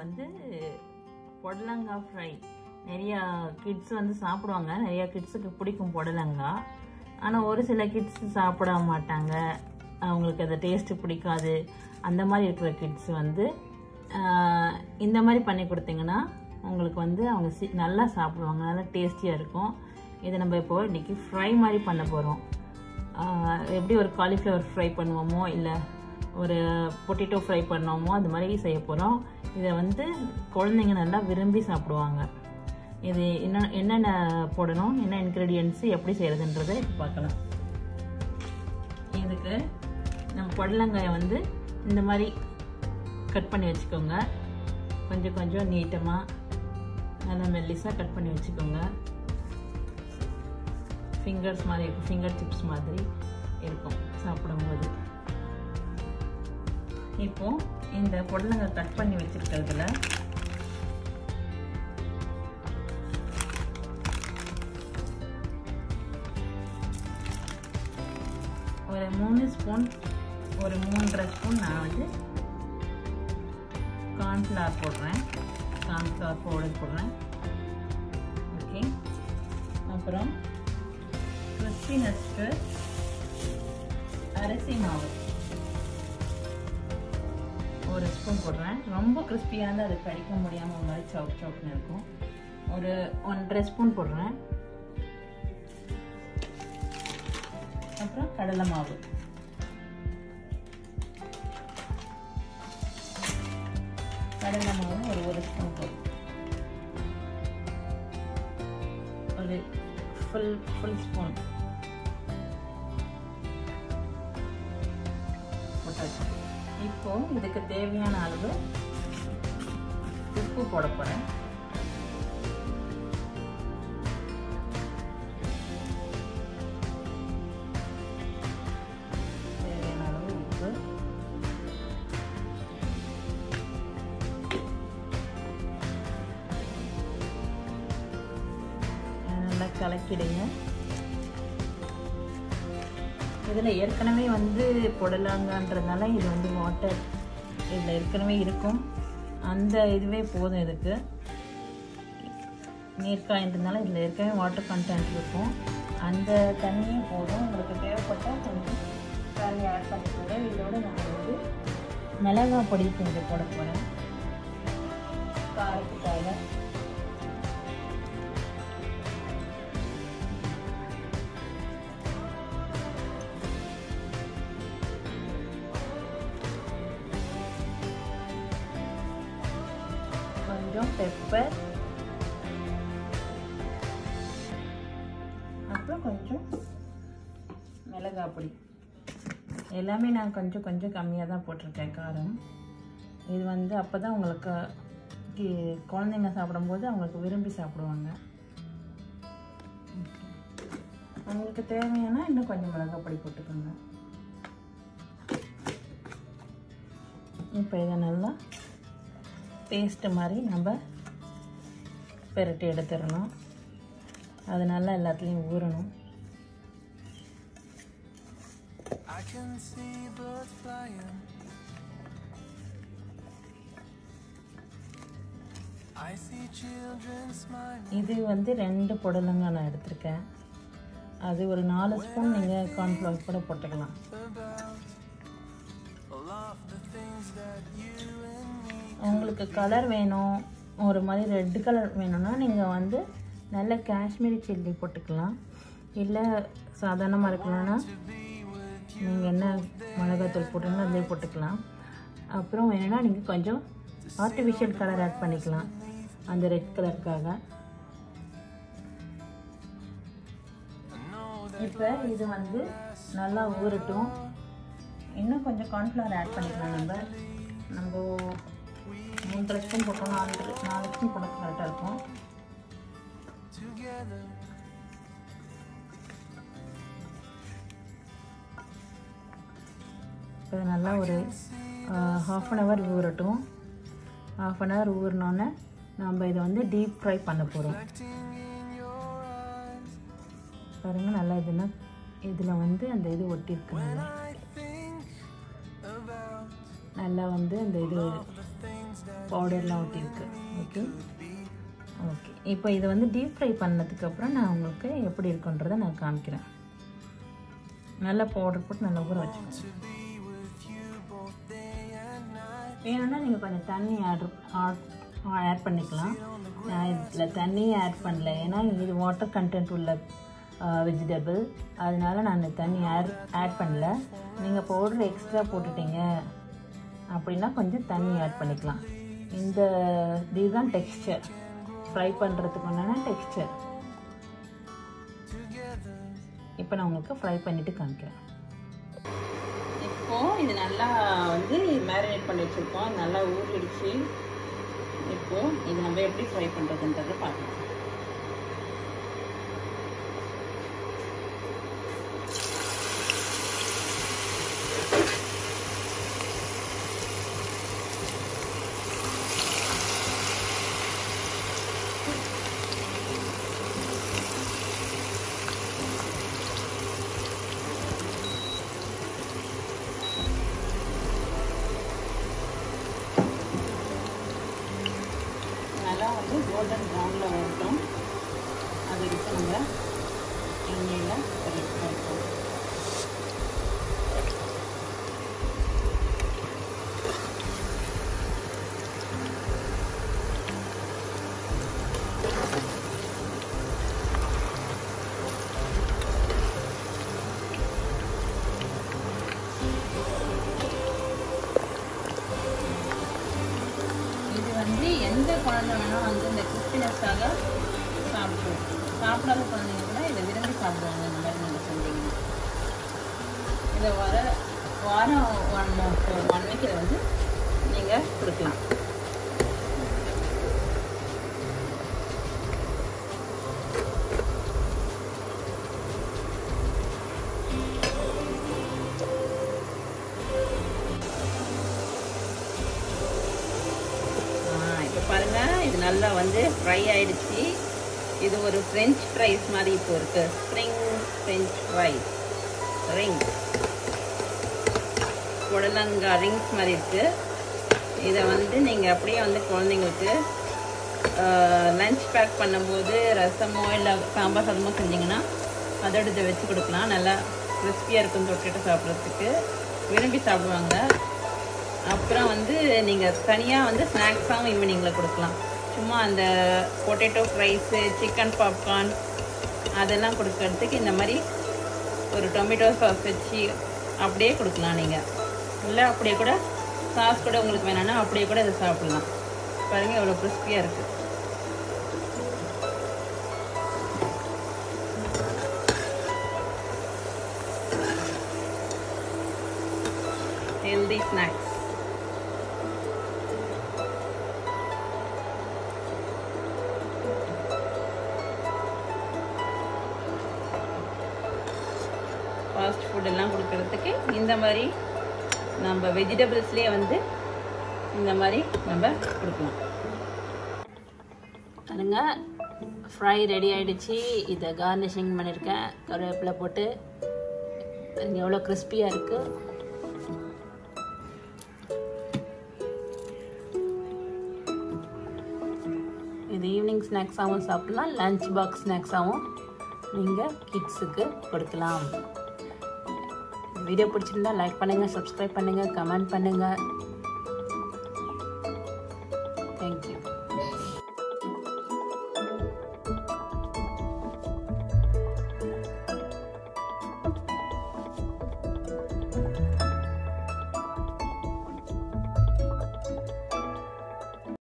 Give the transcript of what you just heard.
வந்து புடலங்காய் ஃப்ரை நிறையா கிட்ஸ் வந்து சாப்பிடுவாங்க நிறையா கிட்ஸுக்கு பிடிக்கும் புடலங்காய் ஆனால் ஒரு சில கிட்ஸ் சாப்பிட மாட்டாங்க அவங்களுக்கு அந்த டேஸ்ட்டு பிடிக்காது அந்த மாதிரி இருக்கிற கிட்ஸ் வந்து ஆஹ், இந்த மாதிரி பண்ணி கொடுத்தீங்கன்னா உங்களுக்கு வந்து அவங்க சி நல்லா சாப்பிடுவாங்க நல்லா டேஸ்டியாக இருக்கும் இதை நம்ம இப்போ இன்னைக்கு ஃப்ரை மாதிரி பண்ண போகிறோம் எப்படி ஒரு காலிஃப்ளவர் ஃப்ரை பண்ணுவோமோ இல்லை ஒரு பொட்டேட்டோ ஃப்ரை பண்ணோமோ அது மாதிரி செய்ய போகிறோம் இதை வந்து குழந்தைங்க நல்லா விரும்பி சாப்பிடுவாங்க இது என்ன என்னென்ன போடணும் என்ன இன்க்ரீடியன்ட்ஸ் எப்படி செய்கிறதுன்றதை இப்போ பார்க்கலாம் இதுக்கு நம்ம புடலங்காயை வந்து இந்த மாதிரி கட் பண்ணி வச்சுக்கோங்க கொஞ்சம் கொஞ்சம் நீட்டமாக நல்லா மெல்லிஸாக கட் பண்ணி வச்சுக்கோங்க ஃபிங்கர்ஸ் மாதிரி இருக்கும் ஃபிங்கர் சிப்ஸ் மாதிரி இருக்கும் சாப்பிடும்போது இப்போ இந்த புடலங்காய் கட் பண்ணி வச்சிருக்கிறதுல ஒரு மூணு ஸ்பூன் ஒரு மூன்றரை ஸ்பூன் நான் வந்து கார்ன்ஃப்ளவர் போடுறேன் கார்ன்ஃப்ளவர் பவுடர் போடுறேன் ஓகே அப்புறம் கிறிஸ்பினஸ்க்கு அரிசி மாவு ஒரு ஸ்பூன் போடுறேன் ரொம்ப கிறிஸ்பியாக இருந்தால் அது கடிக்க முடியாமல் ஒரு மாதிரி சவுக் சவுக்னு இருக்கும் ஒரு ஒன்றரை ஸ்பூன் போடுறேன் அப்புறம் கடலை மாவு கடலை மாவு ஒரு ஒரு ஸ்பூன் போதும் ஒரு ஃபுல் ஃபுல் ஸ்பூன் போட்டாச்சு இப்போ இதுக்கு தேவையான அளவு உப்பு போட போகிறேன் தேவையான அளவு உப்பு நல்லா கலக்கிடுங்க இதில் ஏற்கனவே வந்து புடலாங்கன்றதுனால இது வந்து வாட்டர் இதில் ஏற்கனவே இருக்கும் அந்த இதுவே போதும் இதுக்கு நீர்க்காயன்றதுனால இதில் ஏற்கனவே வாட்டர் கண்டென்ட் இருக்கும் அந்த தண்ணியே போதும் உங்களுக்கு தேவைப்பட்டால் கொஞ்சம் தண்ணி ஆட் பண்ணிக்கோங்க இதோட நம்ம வந்து மிளகாய் பொடி கொஞ்சம் போட போகிறேன் காரத்துக்காக கொஞ்சம் பெப்பர் அப்புறம் கொஞ்சம் மிளகாய் பொடி எல்லாமே நான் கொஞ்சம் கொஞ்சம் கம்மியாக தான் போட்டிருக்கேன் காரம் இது வந்து அப்போ தான் உங்களுக்கு கி- குழந்தைங்க சாப்பிடும்போது அவங்களுக்கு விரும்பி சாப்பிடுவாங்க உங்களுக்கு தேவையான இன்னும் கொஞ்சம் மிளகாய் பொடி போட்டுக்கோங்க இப்போ இதை நல்லா பேஸ்ட்டு மாதிரி நம்ம பெரட்டி எடுத்துடணும் அது நல்லா எல்லாத்துலேயும் ஊறணும் I can see birds flying. I see children smiling. இது வந்து ரெண்டு புடலங்காய் நான் எடுத்திருக்கேன் அது ஒரு நாலு ஸ்பூன் நீங்கள் கார்ன்ஃப்ளவர் கூட போட்டுக்கலாம் About all of the things that you and me. உங்களுக்கு கலர் வேணும் ஒரு மாதிரி ரெட் கலர் வேணும்னா நீங்கள் வந்து நல்ல காஷ்மீரி சில்லி போட்டுக்கலாம் இல்லை சாதாரணமாக இருக்கணும்னா நீங்கள் என்ன மிளகாத்தூள் போட்டுங்களோ அதிலே போட்டுக்கலாம் அப்புறம் வேணும்னா நீங்கள் கொஞ்சம் ஆர்டிஃபிஷியல் கலர் ஆட் பண்ணிக்கலாம் அந்த ரெட் கலருக்காக இப்போ இது வந்து நல்லா ஊறட்டும் இன்னும் கொஞ்சம் கார்ன்ஃப்ளவர் ஆட் பண்ணிக்கலாம் நம்ம நம்ம மூன்றரை ஸ்பூன் போட்டோம் நாலு நாலு ஸ்பூன் போட கரெக்டாக இருக்கும் Together, இப்போ இது நல்லா ஒரு ஹாஃப் அன் ஹவர் ஊறட்டும் ஹாஃப் அன் ஹவர் ஊறினோன்னே நம்ம இதை வந்து டீப் ஃப்ரை பண்ண போகிறோம் reflecting in your eyes. பாருங்கள் நல்லா இதுனா இதில் வந்து அந்த இது ஒட்டியிருக்கு நல்லா I think about நல்லா வந்து அந்த இது the things பவுடர்லாம் ஒட்டியிருக்கு ஓகே ஓகே இப்போ இதை வந்து டீப் ஃப்ரை பண்ணதுக்கப்புறம் நான் உங்களுக்கு எப்படி இருக்குன்றதை நான் காமிக்கிறேன் நல்லா பவுடர் போட்டு நல்லா ஊற வச்சுக்கோங்க வேணும்னா நீங்கள் கொஞ்சம் தண்ணி ஆட் ஆட் பண்ணிக்கலாம் நான் இதில் தண்ணியே ஆட் பண்ணல ஏன்னா இது வாட்டர் கண்டென்ட் உள்ள வெஜிடபிள் அதனால நான் தண்ணி ஆட் ஆட் பண்ணல நீங்கள் பவுடர் எக்ஸ்ட்ரா போட்டுட்டீங்க அப்படின்னா கொஞ்சம் தண்ணி ஆட் பண்ணிக்கலாம் இந்த இதுதான் டெக்ஸ்சர் ஃப்ரை பண்ணுறதுக்கு உண்டான டெக்ஸ்சர் இப்போ நான் உங்களுக்கு ஃப்ரை பண்ணிவிட்டு காமிக்கிறேன் இப்போ இது நல்லா வந்து மேரினேட் பண்ணி வச்சுருக்கோம் நல்லா ஊறிடுச்சு இப்போ இது நம்ம எப்படி ஃப்ரை பண்ணுறதுன்றத பார்க்கலாம் நல்லா வந்து கோல்டன் ப்ரௌனில் வரட்டும் அது வரைக்கும் நம்ம எண்ணெயில் வறுப்போம் இது வந்து எந்த குழந்தை வேணால் வந்து இந்த கிறிஸ்பினஸ்க்காக சாப்பிடுவோம் சாப்பிடாத குழந்தைங்க கூட இதை விரும்பி சாப்பிடுவாங்க இந்த மாதிரி நீங்கள் செஞ்சீங்கன்னா இதை வர வாரம் ஒன் ஒன் வீக் இதை வந்து நீங்கள் கொடுக்கலாம் இப்போ பாருங்க இது நல்லா வந்து ஃப்ரை ஆயிடுச்சு இது ஒரு ஃப்ரெஞ்ச் ஃப்ரைஸ் மாதிரி இப்போ இருக்கு ஸ்ப்ரிங் ஃப்ரெஞ்ச் ஃப்ரைஸ் ரிங் புடலங்காய் ரிங்ஸ் மாதிரி இருக்கு இதை வந்து நீங்கள் அப்படியே வந்து குழந்தைங்களுக்கு லஞ்ச் பேக் பண்ணும்போது ரசமோ இல்லை சாம்பார் சாதமோ செஞ்சிங்கன்னா அதோட இதை வச்சு கொடுக்கலாம் நல்லா கிறிஸ்பியாக இருக்கும் தொட்டுட்டு சாப்பிட்றதுக்கு விரும்பி சாப்பிடுவாங்க அப்புறம் வந்து நீங்கள் தனியாக வந்து ஸ்நாக்ஸாகவும் ஈவினிங்கில் கொடுக்கலாம் சும்மா அந்த பொட்டேட்டோ ஃப்ரைஸு சிக்கன் பாப்கார்ன் அதெல்லாம் கொடுக்கறதுக்கு இந்த மாதிரி ஒரு டொமேட்டோ சாஸ் வச்சு அப்படியே கொடுக்கலாம் நீங்கள் இல்லை அப்படியே கூட சாஸ் கூட உங்களுக்கு வேணும்னா அப்படியே கூட இதை சாப்பிட்லாம் பாருங்கள் எவ்வளோ கிறிஸ்பியாக இருக்குது ஹெல்தி ஸ்நாக்ஸ் ஃபாஸ்ட் ஃபுட் எல்லாம் கொடுக்கறதுக்கு இந்த மாதிரி நம்ம வெஜிடபிள்ஸ்லேயே வந்து இந்த மாதிரி நம்ம கொடுக்கலாம் பாருங்க ஃப்ரை ரெடி ஆயிடுச்சு இதை கார்னிஷிங் பண்ணியிருக்கேன் கருவேப்பிலை போட்டு பாருங்க எவ்வளோ கிறிஸ்பியாக இருக்குது இது ஈவினிங் ஸ்நாக்ஸாகவும் சாப்பிடலாம் லஞ்ச் பாக்ஸ் ஸ்நாக்ஸாகவும் நீங்கள் கிட்ஸுக்கு கொடுக்கலாம் வீடியோ பிடிச்சிருந்தா லைக் பண்ணுங்கள் சப்ஸ்கிரைப் பண்ணுங்கள் கமெண்ட் பண்ணுங்கள் தேங்க்யூ